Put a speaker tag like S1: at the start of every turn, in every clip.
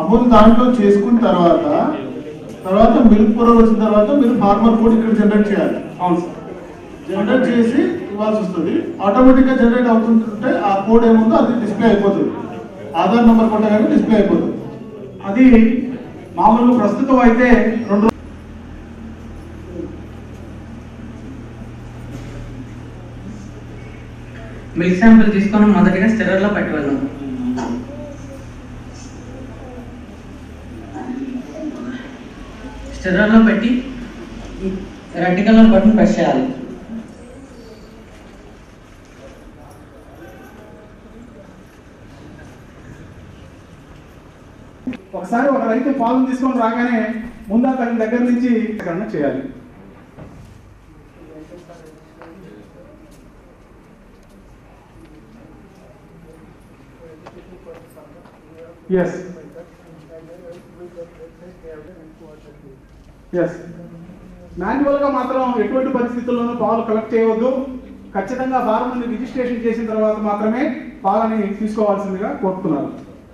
S1: అమూల్ దాంట్లో చేసుకున్న తర్వాత తర్వాత మిల్క్ పౌడర్ వచ్చిన తర్వాత మీరు ఫార్మర్ కోడ్ ఇక్కడ జనరేట్ చేయాలి
S2: అవును సార్
S1: జనరేట్ చేసి ఇవ్వాల్సి వస్తుంది ఆటోమేటిక్ గా జనరేట్ అవుతుంటే ఆ కోడ్ ఏముందో అది డిస్ప్లే అయిపోతుంది ఆధార్ నెంబర్ కొట్టగానే డిస్ప్లే అయిపోతుంది
S2: అది మామూలుగా ప్రస్తుతం అయితే రెండు రూ-
S3: మిల్క్ శాంపిల్ తీసుకొని మొదటిగా స్టెరర్లో పెట్టగలం స్టెరర్లో పెట్టి రెడ్ కలర్ బటన్ ప్రెస్ చేయాలి
S2: ఒకసారి ఒక రైతు పాలను తీసుకొని రాగానే ముందు అతని దగ్గర నుంచి సేకరణ చేయాలి ఎస్ ఎస్ మాన్యువల్ గా మాత్రం ఎటువంటి పరిస్థితుల్లోనూ పాలు కలెక్ట్ చేయవద్దు ఖచ్చితంగా ఫార్మర్ని రిజిస్ట్రేషన్ చేసిన తర్వాత మాత్రమే పాలని తీసుకోవాల్సిందిగా కోరుతున్నారు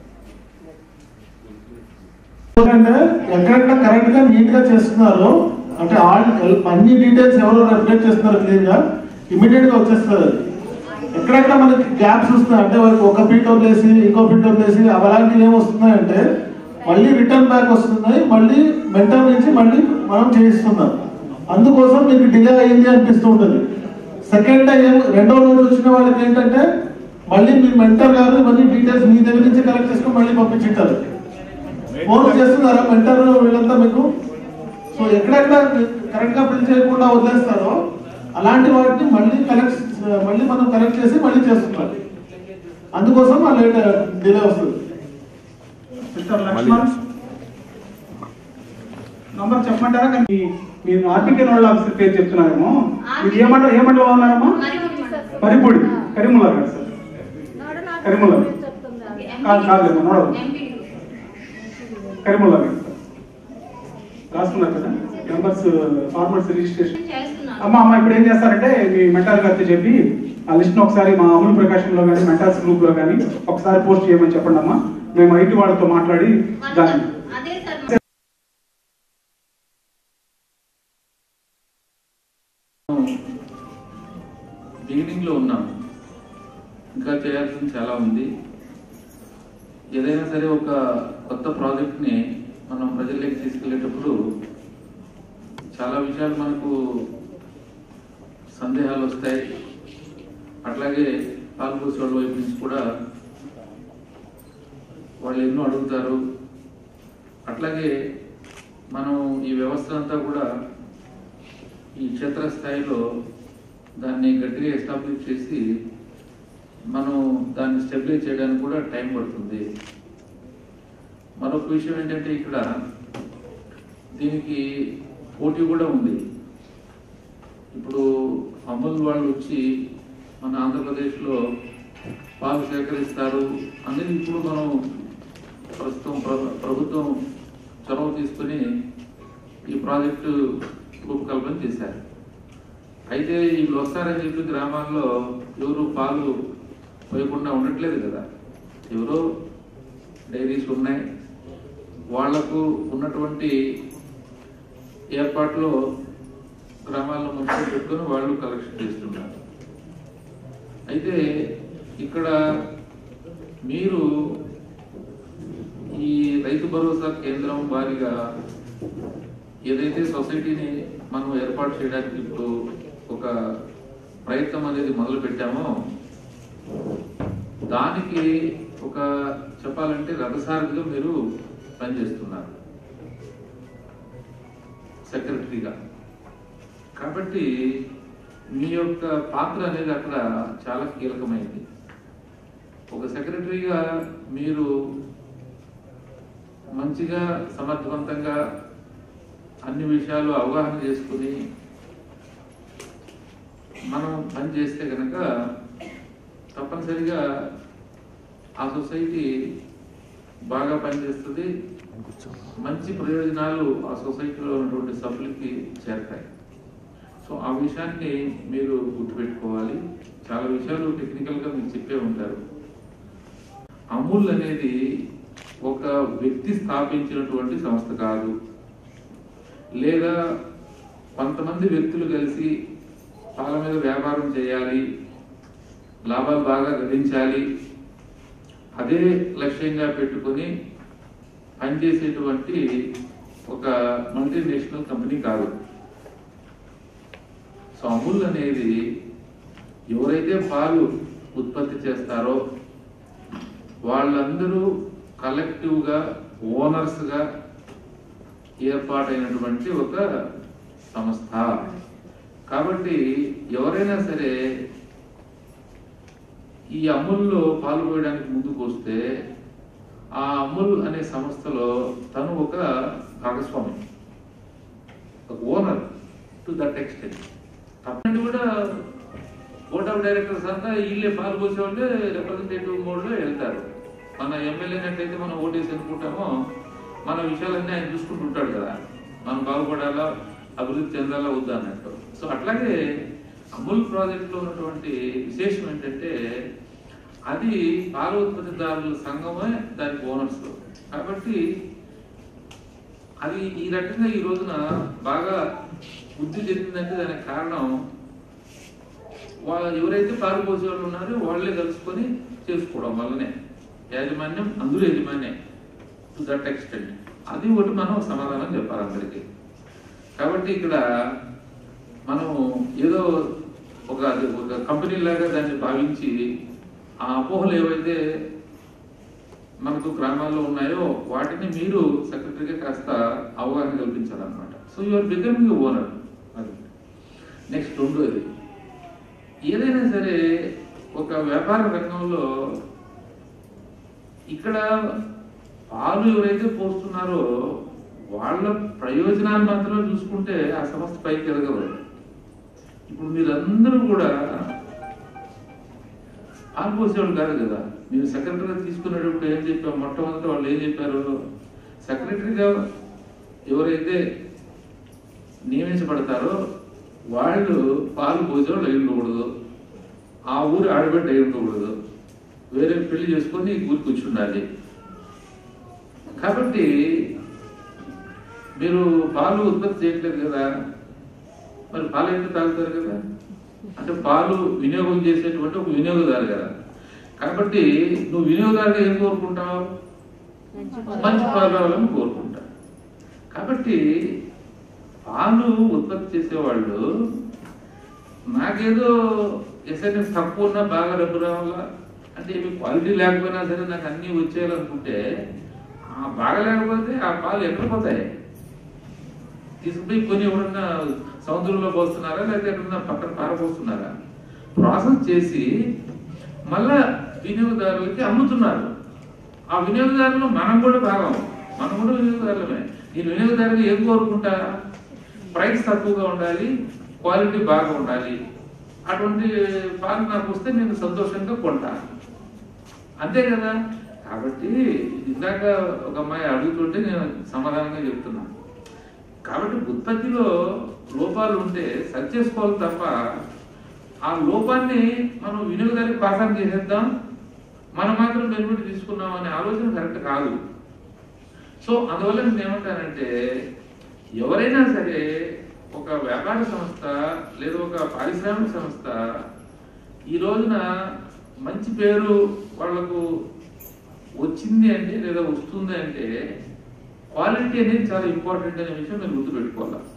S1: ఏంటంటే ఎక్కడెక్కడ కరెక్ట్ గా నీట్ గా చేస్తున్నారు అంటే ఆల్ అన్ని డీటెయిల్స్ ఎవరు రిఫ్లెక్ట్ చేస్తున్నారు క్లియర్ గా ఇమీడియట్ గా వచ్చేస్తుంది అది ఎక్కడెక్కడ మనకి గ్యాప్స్ వస్తున్నాయి అంటే వాళ్ళకి ఒక ఫీట్ వదిలేసి ఇంకో ఫీట్ వదిలేసి అలాంటివి ఏం వస్తున్నాయంటే మళ్ళీ రిటర్న్ బ్యాక్ వస్తున్నాయి మళ్ళీ మెంటర్ నుంచి మళ్ళీ మనం చేయిస్తున్నాం అందుకోసం మీకు డిలే అయ్యింది అనిపిస్తూ ఉంటుంది సెకండ్ టైం రెండో రోజు వచ్చిన వాళ్ళకి ఏంటంటే మళ్ళీ మీ మెంటర్ గారు ఇవన్నీ డీటెయిల్స్ మీ దగ్గర నుంచి కలెక్ట్ చేసుకొని మళ్ళీ పంపించింటారు ఫోన్ చేస్తున్నారా మెంటర్ వీళ్ళంతా మీకు సో ఎక్కడెక్కడ కరెక్ట్ గా ఫిల్ చేయకుండా వదిలేస్తారో అలాంటి వాటిని మళ్ళీ కలెక్ట్ మళ్ళీ మనం కలెక్ట్ చేసి మళ్ళీ చేస్తున్నాం అందుకోసం ఆ లేట్ డిలే వస్తుంది
S2: మిస్టర్ లక్ష్మణ్ నంబర్ చెప్పమంటారా కానీ మీ- మీరు ఆర్టికల్ వాళ్ళ ఆఫీసర్ పేరు చెప్తున్నారేమో మీరు ఏ మండలం ఏ మండలం ఉన్నారమ్మా పరిపూడి కరీముల్లా గారు సార్ కరీముల్లా కాదు కాదు నోడదు కరీముల్లా గారు సార్ రాసుకున్నారు కదా మెంబర్స్ ఫార్మర్స్ రిజిస్ట్రేషన్ అమ్మ అమ్మ ఇప్పుడు ఏం చేస్తారంటే మీ మెంటాల్ గారితో చెప్పి ఆ లిస్ట్ ఒకసారి మా అమూల్ ప్రకాశంలో కానీ మెంటాల్స్ గ్రూప్ లో కానీ ఒకసారి పోస్ట్ చేయమని చెప్పండి అమ్మా మేము ఐటీ వాళ్ళతో మాట్లాడి దాన్ని
S4: అదే సార్
S5: బిగినింగ్ లో ఉన్నాం ఇంకా చేయాల్సింది చాలా ఉంది ఏదైనా సరే ఒక కొత్త ప్రాజెక్ట్ ని మనం ప్రజల్లోకి తీసుకెళ్లేటప్పుడు చాలా విషయాలు మనకు సందేహాలు వస్తాయి అట్లాగే పాల్గొసే వాళ్ళ వైపు నుంచి కూడా వాళ్ళు ఎన్నో అడుగుతారు అట్లాగే మనం ఈ వ్యవస్థ అంతా కూడా ఈ క్షేత్రస్థాయిలో దాన్ని గట్టిగా ఎస్టాబ్లిష్ చేసి మనం దాన్ని స్టెబిలైజ్ చేయడానికి కూడా టైం పడుతుంది మరొక విషయం ఏంటంటే ఇక్కడ దీనికి పోటీ కూడా ఉంది ఇప్పుడు అమూల్ వాళ్ళు వచ్చి మన ఆంధ్రప్రదేశ్లో పాలు సేకరిస్తారు అనేది ఇప్పుడు మనం ప్రస్తుతం ప్ర- ప్రభుత్వం చొరవ తీసుకుని ఈ ప్రాజెక్టు రూపకల్పన చేశారు అయితే వీళ్ళు వస్తారని చెప్పి గ్రామాల్లో ఎవరు పాలు పోయకుండా ఉండట్లేదు కదా ఎవరో డైరీస్ ఉన్నాయి వాళ్లకు ఉన్నటువంటి ఏర్పాట్లో గ్రామాల్లో మనుషులు పెట్టుకొని వాళ్ళు కలెక్షన్ చేస్తున్నారు అయితే ఇక్కడ మీరు ఈ రైతు భరోసా కేంద్రం వారిగా ఏదైతే సొసైటీని మనం ఏర్పాటు చేయడానికి ఇప్పుడు ఒక ప్రయత్నం అనేది మొదలు పెట్టామో దానికి ఒక చెప్పాలంటే రథసారథిగా మీరు పనిచేస్తున్నారు సెక్రటరీగా కాబట్టి మీ యొక్క పాత్ర అనేది అక్కడ చాలా కీలకమైంది ఒక సెక్రటరీగా మీరు మంచిగా సమర్థవంతంగా అన్ని విషయాలు అవగాహన చేసుకుని మనం పని చేస్తే కనుక తప్పనిసరిగా ఆ సొసైటీ బాగా పనిచేస్తుంది మంచి ప్రయోజనాలు ఆ సొసైటీలో ఉన్నటువంటి సభ్యులకి చేరతాయి సో ఆ విషయాన్ని మీరు గుర్తుపెట్టుకోవాలి చాలా విషయాలు టెక్నికల్గా మీరు చెప్పే ఉంటారు అమూల్ అనేది ఒక వ్యక్తి స్థాపించినటువంటి సంస్థ కాదు లేదా కొంతమంది వ్యక్తులు కలిసి పాల మీద వ్యాపారం చేయాలి లాభాలు బాగా గడించాలి అదే లక్ష్యంగా పెట్టుకొని పనిచేసేటువంటి ఒక మల్టీనేషనల్ కంపెనీ కాదు సో అమూల్ అనేది ఎవరైతే పాలు ఉత్పత్తి చేస్తారో వాళ్ళందరూ కలెక్టివ్గా ఓనర్స్గా ఏర్పాటైనటువంటి ఒక సంస్థ కాబట్టి ఎవరైనా సరే ఈ అమూల్లో పాల్గొనడానికి ముందుకు వస్తే ఆ అమూల్ అనే సంస్థలో తను ఒక భాగస్వామి ఒక ఓనర్ టు దట్ ఎక్స్టెంట్ తప్పని కూడా బోర్డ్ ఆఫ్ డైరెక్టర్స్ అంతా వీళ్ళే పాలు పోసేవాళ్ళే రిప్రజెంటేటివ్ మోడ్లో వెళ్తారు మన ఎమ్మెల్యేనట్టయితే మనం ఓటేసి అనుకుంటామో మన విషయాలన్నీ ఆయన చూసుకుంటుంటాడు కదా మనం బాగుపడాలా అభివృద్ధి చెందాలా వద్దా అన్నట్టు సో అట్లాగే అమూల్ ప్రాజెక్ట్లో ఉన్నటువంటి విశేషం ఏంటంటే అది పాల ఉత్పత్తిదారుల సంఘమే దానికి ఓనర్స్ కాబట్టి అది ఈ రకంగా ఈ రోజున బాగా వృద్ధి చెందిందంటే దానికి కారణం వాళ్ళు ఎవరైతే పాలు పోసే వాళ్ళు ఉన్నారో వాళ్ళే కలుసుకొని చేసుకోవడం వల్లనే యాజమాన్యం అందరూ యాజమాన్యం టు దట్ ఎక్స్టెంట్ అది ఒకటి మనం సమాధానం చెప్పాలి అందరికీ కాబట్టి ఇక్కడ మనం ఏదో ఒక ఒక కంపెనీ లాగా దాన్ని భావించి ఆ అపోహలు ఏవైతే మనకు గ్రామాల్లో ఉన్నాయో వాటిని మీరు సెక్రటరీగా కాస్త అవగాహన కల్పించాలన్నమాట సో యువర్ బికమింగ్ ఓనర్ అది నెక్స్ట్ రెండోది ఏదైనా సరే ఒక వ్యాపార రంగంలో ఇక్కడ పాలు ఎవరైతే పోస్తున్నారో వాళ్ళ ప్రయోజనాన్ని మాత్రమే చూసుకుంటే ఆ సంస్థ పైకి ఎదగదు ఇప్పుడు మీరందరూ కూడా పాలు పోసేవాళ్ళు కాదు కదా మీరు సెక్రటరీగా తీసుకునేటప్పుడు ఏం చెప్పారు మొట్టమొదటి వాళ్ళు ఏం చెప్పారు సెక్రటరీగా ఎవరైతే నియమించబడతారో వాళ్ళు పాలు పోసేవాళ్ళు అయి ఉండకూడదు ఆ ఊరు ఆడబిడ్డ అయి ఉండకూడదు వేరే పెళ్లి చేసుకొని ఈ ఊరికి వచ్చి ఉండాలి కాబట్టి మీరు పాలు ఉత్పత్తి చేయట్లేదు కదా మరి పాలు ఎందుకు తాగుతారు కదా అంటే పాలు వినియోగం చేసేటువంటి ఒక వినియోగదారు కదా కాబట్టి నువ్వు వినియోగదారుగా ఏం కోరుకుంటావు మంచి పాలు రావాలని కోరుకుంటా కాబట్టి పాలు ఉత్పత్తి చేసేవాళ్ళు నాకేదో ఎస్ఎన్ఎస్ తక్కువ ఉన్నా బాగా డబ్బు రావాలా అంటే ఇవి క్వాలిటీ లేకపోయినా సరే నాకు అన్నీ వచ్చేయాలనుకుంటే ఆ బాగా లేకపోతే ఆ పాలు ఎక్కడ పోతాయి తీసుకుపోయి కొని ఎవరన్నా సముద్రంలో పోస్తున్నారా లేకపోతే ఎక్కడన్నా పక్కన పారపోస్తున్నారా ప్రాసెస్ చేసి మళ్ళా వినియోగదారులకి అమ్ముతున్నారు ఆ వినియోగదారులు మనం కూడా భాగం మనం కూడా వినియోగదారులమే నేను వినియోగదారులు ఏం కోరుకుంటా ప్రైస్ తక్కువగా ఉండాలి క్వాలిటీ బాగా ఉండాలి అటువంటి పాలు నాకు వస్తే నేను సంతోషంగా కొంటా అంతే కదా కాబట్టి ఇందాక ఒక అమ్మాయి అడుగుతుంటే నేను సమాధానంగా చెప్తున్నాను కాబట్టి ఉత్పత్తిలో లోపాలు ఉంటే సరి చేసుకోవాలి తప్ప ఆ లోపాన్ని మనం వినియోగదారికి పాసాన్ చేసేద్దాం మనం మాత్రం బెనిఫిట్ తీసుకున్నాం అనే ఆలోచన కరెక్ట్ కాదు సో అందువల్ల నేను ఏమంటానంటే ఎవరైనా సరే ఒక వ్యాపార సంస్థ లేదా ఒక పారిశ్రామిక సంస్థ ఈ రోజున మంచి పేరు వాళ్లకు వచ్చింది అంటే లేదా వస్తుంది అంటే క్వాలిటీ అనేది చాలా ఇంపార్టెంట్ అనే విషయం మీరు గుర్తుపెట్టుకోవాలి